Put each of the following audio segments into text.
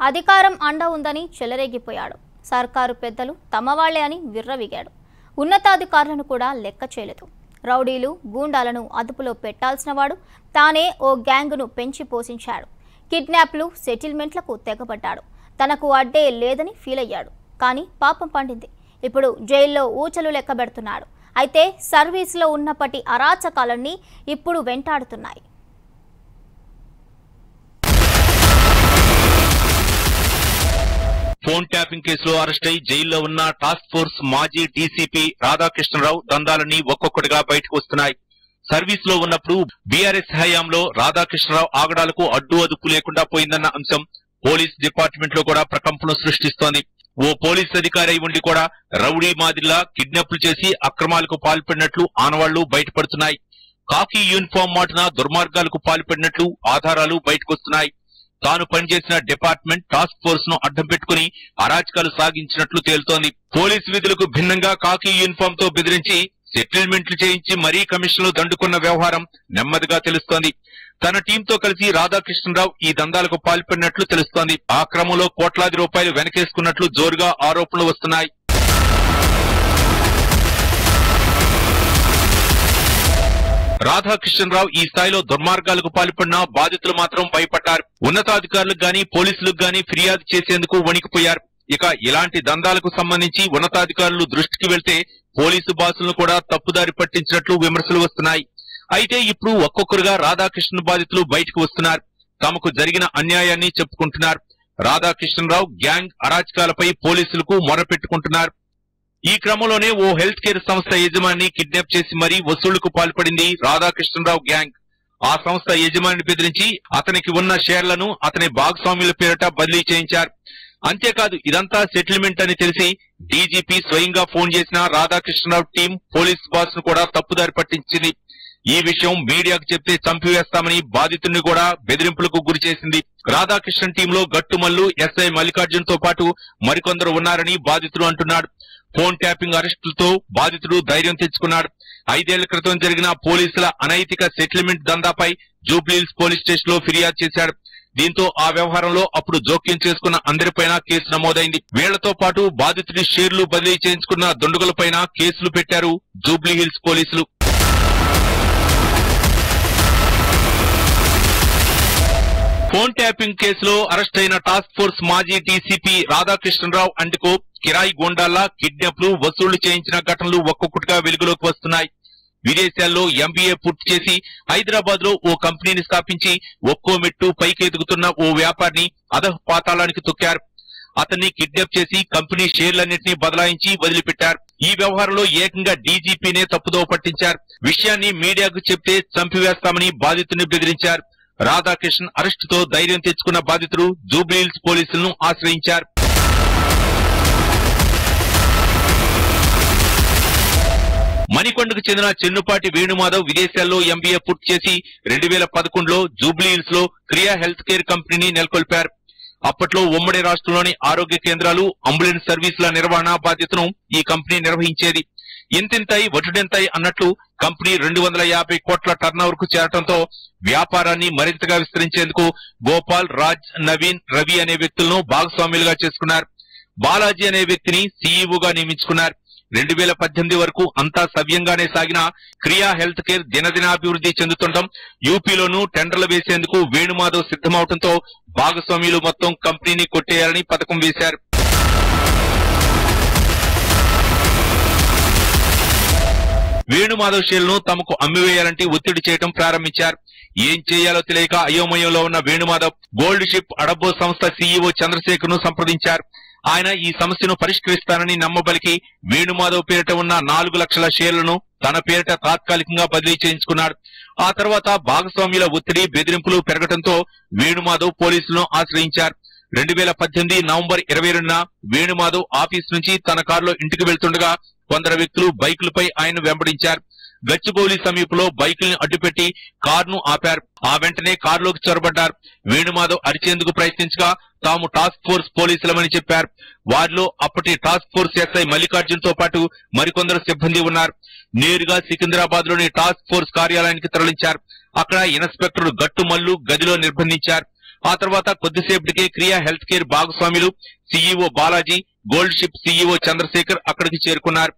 అధికారం అండ ఉందని చెలరేగిపోయాడు సర్కారు పెద్దలు తమవాళ్లే అని విర్రవిగాడు ఉన్నతాధికారులను కూడా లెక్క చేయలేదు రౌడీలు గూండాలను అదుపులో పెట్టాల్సిన వాడు తానే ఓ గ్యాంగును పెంచి పోషించాడు కిడ్నాప్లు సెటిల్మెంట్లకు తెగబడ్డాడు తనకు అడ్డే లేదని ఫీల్ అయ్యాడు కానీ పాపం పండింది ఇప్పుడు జైల్లో ఊచలు లెక్కబెడుతున్నాడు అయితే సర్వీస్లో ఉన్నప్పటి అరాచకాలన్నీ ఇప్పుడు వెంటాడుతున్నాయి ఫోన్ ట్యాపింగ్ కేసులో అరెస్ట్ అయి జైల్లో ఉన్న టాస్క్ ఫోర్స్ మాజీ డీసీపీ రాధాకృష్ణరావు దందాలని ఒక్కొక్కటిగా బయటకు వస్తున్నాయి సర్వీస్ లో ఉన్నప్పుడు బీఆర్ఎస్ హయాంలో రాధాకృష్ణరావు ఆగడాలకు అడ్డు అదుపు లేకుండా పోయిందన్న అంశం పోలీస్ డిపార్ట్మెంట్ లో కూడా ప్రకంపనం సృష్టిస్తోంది ఓ పోలీస్ అధికారి అయి ఉండి కూడా రౌడీ మాదిరిలా కిడ్నాప్లు చేసి అక్రమాలకు పాల్పడినట్లు ఆనవాళ్లు బయటపడుతున్నాయి కాకి యూనిఫామ్ మాటున దుర్మార్గాలకు పాల్పడినట్లు ఆధారాలు బయటకొస్తున్నాయి తాను పనిచేసిన డిపార్ట్మెంట్ టాస్క్ ఫోర్స్ ను అడ్డం పెట్టుకుని అరాచకాలు సాగించినట్లు తేలుతోంది పోలీసు విధులకు భిన్నంగా కాకి యూనిఫామ్ తో బెదిరించి సెటిల్మెంట్లు చేయించి మరీ కమిషన్లు దండుకున్న వ్యవహారం నెమ్మదిగా తెలుస్తోంది తన టీంతో కలిసి రాధాకృష్ణరావు ఈ దందాలకు పాల్పడినట్లు తెలుస్తోంది ఆ క్రమంలో కోట్లాది రూపాయలు వెనకేసుకున్నట్లు జోరుగా ఆరోపణలు వస్తున్నాయి రాధాకృష్ణరావు ఈ స్థాయిలో దుర్మార్గాలకు పాల్పడిన బాధితులు మాత్రం భయపడ్డారు ఉన్నతాధికారులకు గాని పోలీసులకు గాని ఫిర్యాదు చేసేందుకు వణికిపోయారు ఇక ఇలాంటి దందాలకు సంబంధించి ఉన్నతాధికారులు దృష్టికి వెళ్తే పోలీసు బాసులను కూడా తప్పుదారి పట్టించినట్లు విమర్శలు వస్తున్నాయి అయితే ఇప్పుడు ఒక్కొక్కరుగా రాధాకృష్ణ బాధితులు బయటకు వస్తున్నారు తమకు జరిగిన అన్యాయాన్ని చెప్పుకుంటున్నారు రాధాకృష్ణరావు గ్యాంగ్ అరాచకాలపై పోలీసులకు మొరపెట్టుకుంటున్నారు ఈ క్రమంలోనే ఓ హెల్త్ కేర్ సంస్థ యజమాని కిడ్నాప్ చేసి మరీ వసూళ్లకు పాల్పడింది రాధాకృష్ణరావు గ్యాంగ్ ఆ సంస్థ యజమానిని బెదిరించి అతనికి ఉన్న షేర్లను అతని భాగస్వామ్యుల పేరిట బదిలీ చేయించారు అంతేకాదు ఇదంతా సెటిల్మెంట్ అని తెలిసి డీజీపీ స్వయంగా ఫోన్ చేసిన రాధాకృష్ణరావు టీం పోలీస్ బాస్ ను కూడా తప్పుదారి పట్టించింది ఈ విషయం మీడియాకు చెప్తే చంపివేస్తామని బాధితుడిని కూడా బెదిరింపులకు గురి చేసింది రాధాకృష్ణన్ టీంలో గట్టుమల్లు ఎస్ఐ మల్లికార్జున్ తో పాటు మరికొందరు ఉన్నారని బాధితుడు అంటున్నాడు ఫోన్ ట్యాపింగ్ అరెస్టులతో బాధితుడు ధైర్యం తెచ్చుకున్నాడు ఐదేళ్ల క్రితం జరిగిన పోలీసుల అనైతిక సెటిల్మెంట్ దందాపై జూబ్లీహిల్స్ పోలీస్ స్టేషన్ లో ఫిర్యాదు చేశాడు దీంతో ఆ వ్యవహారంలో అప్పుడు జోక్యం చేసుకున్న అందరిపైన కేసు నమోదైంది వీళ్లతో పాటు బాధితుడి షేర్లు బదిలీ చేయించుకున్న దుండగులపైన కేసులు పెట్టారు జూబ్లీహిల్స్ పోలీసులు ఫోన్ ట్యాపింగ్ కేసులో అరెస్ట్ అయిన టాస్క్ ఫోర్స్ మాజీ డీసీపీ రాధాకృష్ణరావు అండుకో కిరాయి గోండాల్లా కిడ్నాప్లు వసూళ్లు చేయించిన ఘటనలు ఒక్కొక్కటిగా వెలుగులోకి వస్తున్నాయి విదేశాల్లో ఎంబీఏ పూర్తి చేసి హైదరాబాద్ లో ఓ కంపెనీని స్థాపించి ఒక్కో మెట్టు పైకెదుగుతున్న ఓ వ్యాపారిని అధః పాతాళానికి తొక్కారు అతన్ని కిడ్నాప్ చేసి కంపెనీ షేర్లన్నింటినీ బదలాయించి వదిలిపెట్టారు ఈ వ్యవహారంలో ఏకంగా డీజీపీనే తప్పుదో పట్టించారు విషయాన్ని మీడియాకు చెప్తే చంపివేస్తామని బాధితుని బెదిరించారు రాధాకృష్ణన్ అరెస్టుతో ధైర్యం తెచ్చుకున్న బాధితుడు జూబ్లీహిల్స్ పోలీసులను ఆశ్రయించారు మణికొండకు చెందిన చెన్నుపాటి వేణుమాధవ్ విదేశాల్లో ఎంబీఏ పూర్తి చేసి రెండు వేల పదకొండులో జూబ్లీహిల్స్ లో క్రియా హెల్త్ కేర్ కంపెనీని నెలకొల్పారు అప్పట్లో ఉమ్మడి రాష్ట్రంలోని ఆరోగ్య కేంద్రాలు అంబులెన్స్ సర్వీసుల నిర్వహణ బాధ్యతను ఈ కంపెనీ నిర్వహించేది ఇంతింతాయి వటుడెంతాయి అన్నట్లు కంపెనీ రెండు వందల యాభై కోట్ల టర్నోవర్ కు చేరటంతో వ్యాపారాన్ని మరింతగా విస్తరించేందుకు గోపాల్ రాజ్ నవీన్ రవి అనే వ్యక్తులను భాగస్వాములుగా చేసుకున్నారు బాలాజీ అనే వ్యక్తిని సీఈఓగా నియమించుకున్నారు రెండు వేల పద్దెనిమిది వరకు అంతా సవ్యంగానే సాగిన క్రియా హెల్త్ కేర్ దినదినాభివృద్ధి చెందుతుండటం యూపీలోనూ టెండర్లు వేసేందుకు వేణుమాధవ్ సిద్ధమవడంతో భాగస్వామ్యులు మొత్తం కంపెనీని కొట్టేయాలని పథకం వేశారు వేణుమాధవ్ షేర్లను తమకు అమ్మివేయాలంటే ఒత్తిడి చేయడం ప్రారంభించారు ఏం చేయాలో తెలియక అయోమయంలో ఉన్న వేణుమాధవ్ గోల్డ్ షిప్ అడబ్బో సంస్థ సీఈఓ చంద్రశేఖర్ ను సంప్రదించారు ఆయన ఈ సమస్యను పరిష్కరిస్తానని నమ్మబలికి వేణుమాధవ్ పేరిట ఉన్న నాలుగు లక్షల షేర్లను తన పేరిట తాత్కాలికంగా బదిలీ చేయించుకున్నాడు ఆ తర్వాత భాగస్వామ్యుల ఒత్తిడి బెదిరింపులు పెరగడంతో వేణుమాధవ్ పోలీసులను ఆశ్రయించారు రెండు వేల పద్దెనిమిది నవంబర్ ఇరవై రెండున వేణుమాధవ్ ఆఫీస్ నుంచి తన కారులో ఇంటికి వెళ్తుండగా కొందరు వ్యక్తులు బైకులపై ఆయన వెంబడించారు గచ్చిబౌలి సమీపంలో బైకుల్ని అడ్డుపెట్టి కారును ఆపారు ఆ వెంటనే కారులోకి చొరబడ్డారు వేణుమాధవ్ అరిచేందుకు ప్రయత్నించగా తాము టాస్క్ ఫోర్స్ పోలీసులమని చెప్పారు వారిలో అప్పటి టాస్క్ ఫోర్స్ ఎస్ఐ మల్లికార్జున్ తో పాటు మరికొందరు సిబ్బంది ఉన్నారు నేరుగా సికింద్రాబాద్ లోని టాస్క్ ఫోర్స్ కార్యాలయానికి తరలించారు అక్కడ ఇన్స్పెక్టర్ గట్టుమల్లు గదిలో నిర్బంధించారు ఆ తర్వాత కొద్దిసేపటికే క్రియా హెల్త్ కేర్ భాగస్వాములు CEO Balaji gold ship CEO Chandrashekar అక్కడికి చేరుకున్నారు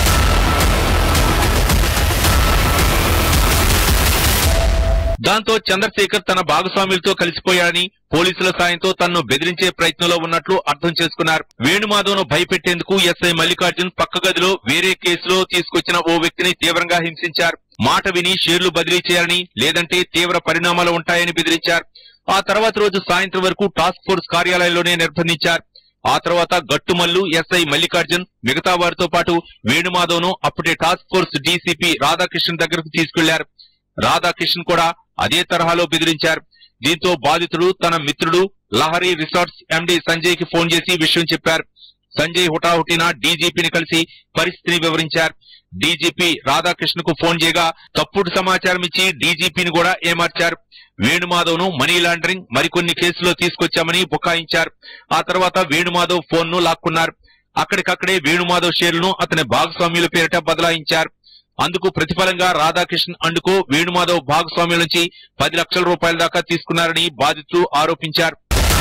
దాంతో చంద్రశేఖర్ తన భాగస్వాములతో కలిసిపోయాడని పోలీసుల సాయంతో తనను బెదిరించే ప్రయత్నంలో ఉన్నట్లు అర్థం చేసుకున్నారు వేణుమాధవ్ను భయపెట్టేందుకు ఎస్ఐ మల్లికార్జున్ పక్క గదిలో వేరే కేసులో తీసుకొచ్చిన ఓ వ్యక్తిని తీవ్రంగా హింసించారు మాట విని షేర్లు బదిలీ చేయాలని లేదంటే తీవ్ర పరిణామాలు ఉంటాయని బెదిరించారు ఆ తర్వాత రోజు సాయంత్రం వరకు టాస్క్ ఫోర్స్ కార్యాలయంలోనే నిర్బంధించారు ఆ తర్వాత గట్టుమల్లు ఎస్ఐ మల్లికార్జున్ మిగతా వారితో పాటు వేణుమాధవ్ను అప్పటి టాస్క్ ఫోర్స్ డీసీపీ రాధాకృష్ణ దగ్గరకు తీసుకెళ్లారు రాధాకృష్ణ కూడా అదే తరహాలో బెదిరించారు దీంతో బాధితుడు తన మిత్రుడు లహరి రిసార్ట్స్ ఎండీ సంజయ్ కి ఫోన్ చేసి విషయం చెప్పారు సంజయ్ హుటాహుటిన డీజీపీని కలిసి పరిస్థితిని వివరించారు డీజీపీ రాధాకృష్ణకు ఫోన్ చేయగా తప్పుడు సమాచారం ఇచ్చి డీజీపీని కూడా ఏమార్చారు వేణుమాధవ్ ను మనీ లాండరింగ్ మరికొన్ని కేసులో తీసుకొచ్చామని బుకాయించారు ఆ తర్వాత వేణుమాధవ్ ఫోన్ ను లాక్కున్నారు అక్కడికక్కడే వేణుమాధవ్ షేర్లను అతని భాగస్వామ్యుల పేరిట బదలాయించారు అందుకు ప్రతిఫలంగా రాధాకృష్ణ అండుకో వేణుమాధవ్ భాగస్వామ్యుల నుంచి పది లక్షల రూపాయల దాకా తీసుకున్నారని బాధితులు ఆరోపించారు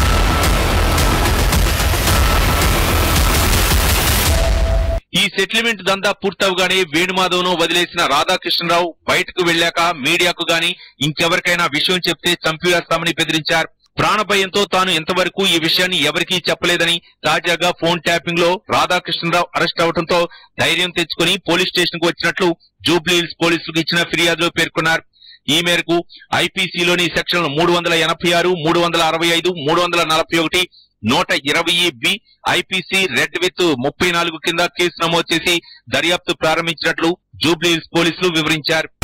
ఈ సెటిల్మెంట్ దందా పూర్తవగానే వేణుమాధవ్ ను వదిలేసిన రాధాకృష్ణరావు బయటకు వెళ్లాక మీడియాకు గాని ఇంకెవరికైనా విషయం చెప్తే చంపివేస్తామని బెదిరించారు ప్రాణభయంతో తాను ఇంతవరకు ఈ విషయాన్ని ఎవరికీ చెప్పలేదని తాజాగా ఫోన్ ట్యాపింగ్ లో రాధాకృష్ణరావు అరెస్ట్ అవడంతో ధైర్యం తెచ్చుకుని పోలీస్ స్టేషన్ కు వచ్చినట్లు జూబ్లీహిల్స్ పోలీసులకు ఇచ్చిన ఫిర్యాదులో పేర్కొన్నారు ఈ మేరకు ఐపీసీలోని సెక్షన్లు మూడు వందల ఎనభై ఆరు మూడు వందల అరవై ఐదు మూడు వందల నలభై ఒకటి నూట ఇరవై బి ఐపీసీ రెడ్ విత్ ముప్పై నాలుగు కింద కేసు నమోదు చేసి దర్యాప్తు ప్రారంభించినట్లు జూబ్లీహిల్స్ పోలీసులు వివరించారు